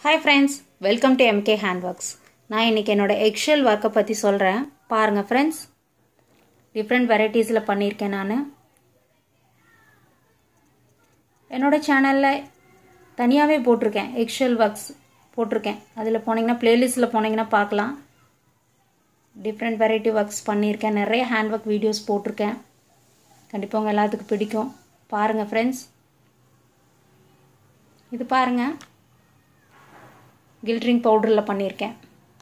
hi friends welcome to MK hand works நான் இன்றைக்கி என்னோட எக்ஷல் ஒர்க்கை பற்றி சொல்கிறேன் பாருங்கள் ஃப்ரெண்ட்ஸ் டிஃப்ரெண்ட் வெரைட்டிஸில் பண்ணியிருக்கேன் நான் என்னோட சேனலில் தனியாகவே போட்டிருக்கேன் எக்ஷல் ஒர்க்ஸ் போட்டிருக்கேன் அதில் போனீங்கன்னா ப்ளேலிஸ்ட்டில் போனீங்கன்னா பார்க்கலாம் டிஃப்ரெண்ட் வெரைட்டி ஒர்க்ஸ் பண்ணியிருக்கேன் நிறைய ஹேண்ட் ஒர்க் வீடியோஸ் போட்டிருக்கேன் கண்டிப்பாக உங்கள் எல்லாத்துக்கும் பிடிக்கும் பாருங்கள் ஃப்ரெண்ட்ஸ் இது பாருங்கள் கில்ட்ரிங் பவுடரில் பண்ணியிருக்கேன்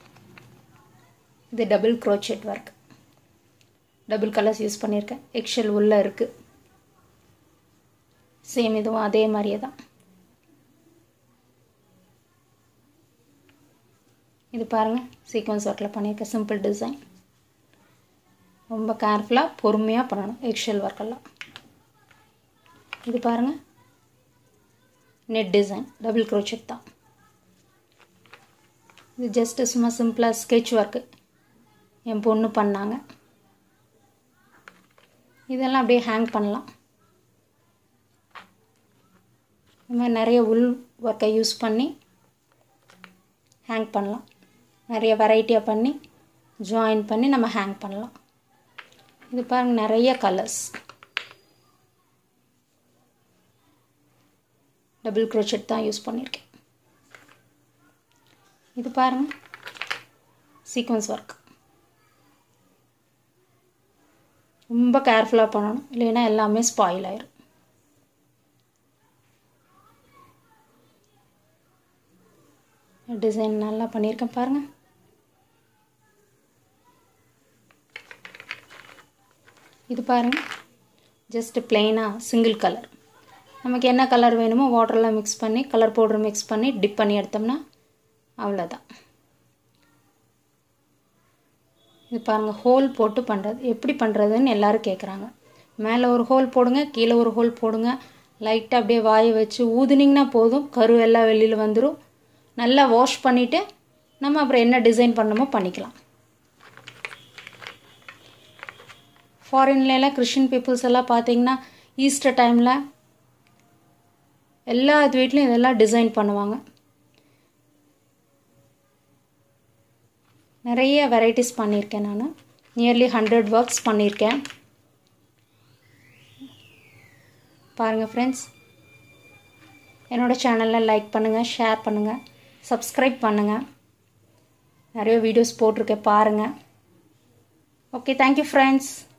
இது double crochet work double colours use பண்ணியிருக்கேன் எக்ஷல் உள்ளே இருக்குது சேம் இதுவும் அதே மாதிரியே தான் இது பாருங்கள் சீக்வன்ஸ் ஒர்க்கில் பண்ணியிருக்கேன் சிம்பிள் டிசைன் ரொம்ப கேர்ஃபுல்லாக பொறுமையாக பண்ணணும் எக்ஷல் ஒர்க்கெல்லாம் இது பாருங்கள் நெட் டிசைன் டபுள் க்ரோச்செட் தான் இது ஜஸ்ட்டு சும்மா சிம்பிளாக ஸ்கெட்ச் ஒர்க்கு என் பொண்ணு பண்ணாங்க இதெல்லாம் அப்படியே ஹேங் பண்ணலாம் இந்த மாதிரி நிறைய உள் ஒர்க்கை யூஸ் பண்ணி ஹேங் பண்ணலாம் நிறைய வெரைட்டியாக பண்ணி ஜாயின் பண்ணி நம்ம ஹேங் பண்ணலாம் இது பாருங்கள் நிறைய கலர்ஸ் டபுள் க்ரோச்செட் தான் யூஸ் பண்ணியிருக்கேன் இது பாருங்கள் சீக்வன்ஸ் ஒர்க் ரொம்ப கேர்ஃபுல்லாக பண்ணணும் இல்லைன்னா எல்லாமே ஸ்பாயில் ஆயிரும் டிசைன் நல்லா பண்ணியிருக்கேன் பாருங்கள் இது பாருங்கள் ஜஸ்ட்டு பிளெயினாக சிங்கிள் கலர் நமக்கு என்ன கலர் வேணுமோ வாட்டரில் மிக்ஸ் பண்ணி கலர் பவுடர் மிக்ஸ் பண்ணி டிப் பண்ணி எடுத்தோம்னா அவ்வளோதான் இது பாருங்கள் ஹோல் போட்டு பண்ணுறது எப்படி பண்ணுறதுன்னு எல்லோரும் கேட்குறாங்க மேலே ஒரு ஹோல் போடுங்க கீழே ஒரு ஹோல் போடுங்க லைட்டாக அப்படியே வாயை வச்சு ஊதுனிங்கன்னா போதும் கரு எல்லாம் வெளியில் வந்துடும் நல்லா வாஷ் பண்ணிவிட்டு நம்ம அப்புறம் என்ன டிசைன் பண்ணணுமோ பண்ணிக்கலாம் ஃபாரின்லலாம் கிறிஸ்டின் பீப்புள்ஸ் எல்லாம் பார்த்தீங்கன்னா ஈஸ்டர் டைமில் எல்லா வீட்லேயும் இதெல்லாம் டிசைன் பண்ணுவாங்க நிறைய வெரைட்டிஸ் பண்ணியிருக்கேன் நான் நியர்லி ஹண்ட்ரட் ஒர்க்ஸ் பண்ணியிருக்கேன் பாருங்கள் ஃப்ரெண்ட்ஸ் என்னோடய சேனலில் லைக் பண்ணுங்கள் ஷேர் பண்ணுங்கள் சப்ஸ்கிரைப் பண்ணுங்கள் நிறைய வீடியோஸ் போட்டிருக்கேன் பாருங்கள் ஓகே தேங்க்யூ ஃப்ரெண்ட்ஸ்